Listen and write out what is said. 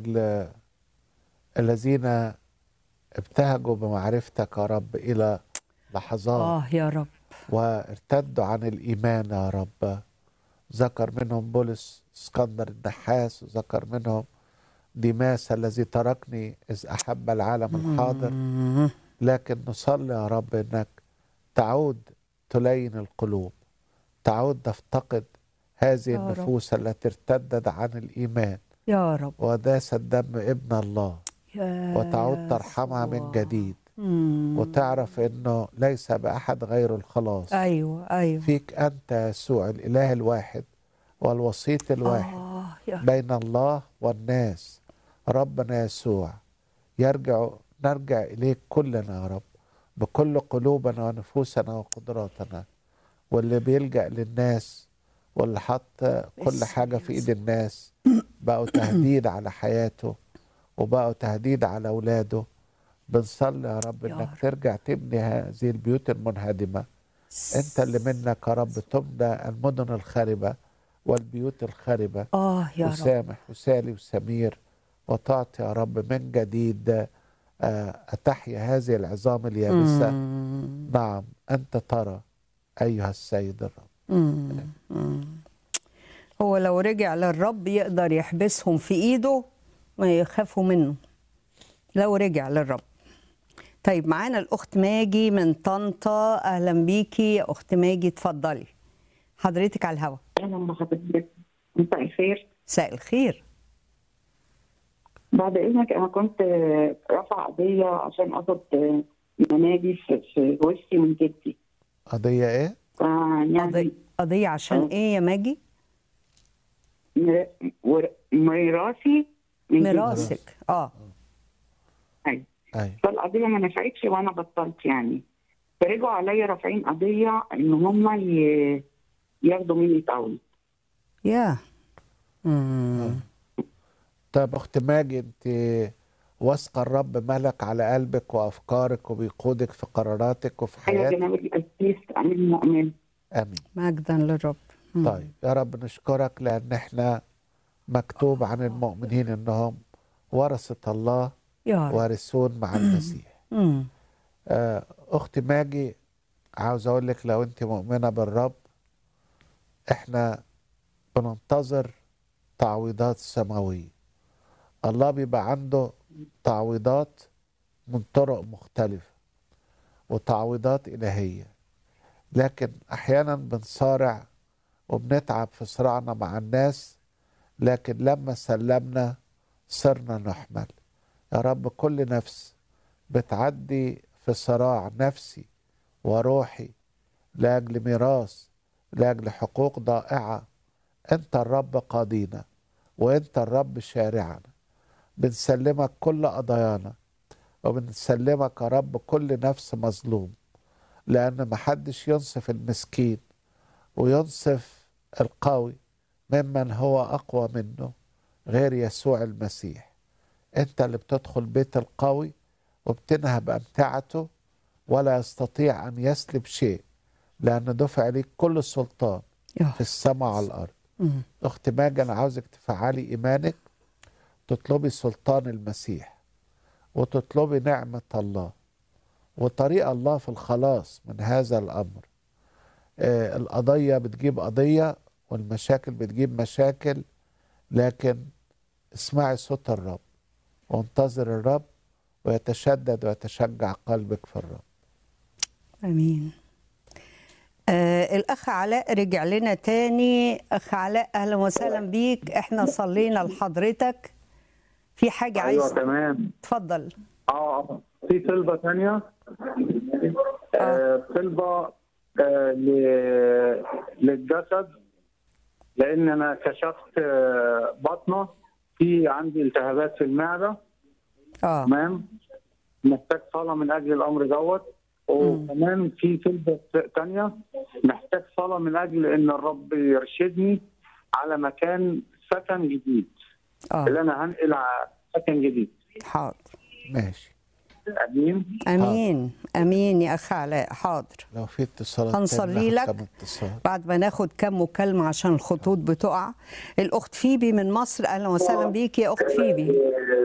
أجل الذين ابتهجوا بمعرفتك يا رب إلى لحظات اه يا رب وارتدوا عن الإيمان يا رب ذكر منهم بولس اسكندر النحاس وذكر منهم ديماس الذي تركني إذ أحب العالم الحاضر مم. لكن نصلي يا رب انك تعود تلين القلوب تعود تفتقد هذه يا رب. النفوس التي ارتدت عن الايمان يا رب وداس الدم ابن الله يا وتعود ترحمها من يسوع. جديد مم. وتعرف انه ليس باحد غير الخلاص ايوه ايوه فيك انت يسوع الاله الواحد والوسيط الواحد اه يا رب بين الله والناس ربنا يسوع يرجع نرجع إليك كلنا يا رب بكل قلوبنا ونفوسنا وقدراتنا واللي بيلجأ للناس واللي حط كل باسم حاجة في إيد يسوع. الناس بقوا تهديد على حياته وبقوا تهديد على أولاده بنصلي يا رب يا إنك رب. ترجع تبني هذه البيوت المنهدمة أنت اللي منك يا رب تبنى المدن الخاربة والبيوت الخاربة اه يا رب وسامح وسالي وسمير وتعطي يا رب من جديد آه، أتحيا هذه العظام اليابسة مم. نعم أنت ترى أيها السيد الرب مم. مم. هو لو رجع للرب يقدر يحبسهم في ايده ما يخافوا منه لو رجع للرب طيب معانا الاخت ماجي من طنطا اهلا بيكي يا اخت ماجي اتفضلي حضرتك على الهوا اهلا بحضرتك مساء الخير مساء الخير بعد اذنك انا كنت آه، رافع قضيه عشان اخد آه، منادي في في وشي من جدي قضية إيه؟ فيعني قضية, قضية عشان آه. ايه يا ماجي مر- ور- ميراثي من جدي. ميراثك اه أيوة. أي فالقضيه ما نفعتش وانا بطلت يعني فرجعوا عليا رافعين قضيه ان هم ي- ياخدوا مني تعويض يا مم. طيب أخت ماجي أنت واثقة الرب ملك على قلبك وأفكارك وبيقودك في قراراتك وفي ايوه حياتك جناب القسيس امين مؤمن آمين مجدا للرب مم. طيب يا رب نشكرك لأن احنا مكتوب عن المؤمنين أنهم ورثة الله يا رب وارثون مع المسيح مم. آه، اختي ماجي عاوز اقول لك لو انت مؤمنه بالرب احنا بننتظر تعويضات سماويه الله بيبقى عنده تعويضات من طرق مختلفه وتعويضات الهيه لكن احيانا بنصارع وبنتعب في صراعنا مع الناس لكن لما سلمنا صرنا نحمل يا رب كل نفس بتعدي في صراع نفسي وروحي لاجل ميراث لاجل حقوق ضائعه انت الرب قاضينا وانت الرب شارعنا بنسلمك كل قضايانا وبنسلمك يا رب كل نفس مظلوم لان محدش ينصف المسكين وينصف القوي ممن هو اقوى منه غير يسوع المسيح انت اللي بتدخل بيت القوي وبتنهب امتعته ولا يستطيع ان يسلب شيء لان دفع ليك كل السلطان يا في السماء وعلى الارض مم. اخت ماجي انا عاوزك تفعلي ايمانك تطلبي سلطان المسيح وتطلبي نعمه الله وطريق الله في الخلاص من هذا الامر آه القضيه بتجيب قضيه والمشاكل بتجيب مشاكل لكن اسمعي صوت الرب وانتظر الرب ويتشدد ويتشجع قلبك في الرب امين آه الاخ علاء رجع لنا تاني اخ علاء اهلا وسهلا بيك احنا صلينا لحضرتك في حاجه ايوه عايز تمام تفضل اه في طلبه ثانيه آه طلبه آه ل- للجسد لان انا كشفت آه بطنه في عندي التهابات في المعده اه تمام محتاج صلاه من اجل الامر دوت وكمان في طلبه ثانيه محتاج صلاه من اجل ان الرب يرشدني على مكان سكن جديد اه اللي انا هنقل على سكن جديد حاضر ماشي امين امين امين يا اخ علاء حاضر لو في اتصالات هنصلي تانية لك. ناخد كم اتصال بعد ما ناخد كم مكالمة عشان الخطوط بتقع الأخت فيبي من مصر أهلا وسهلا بيك يا أخت فيبي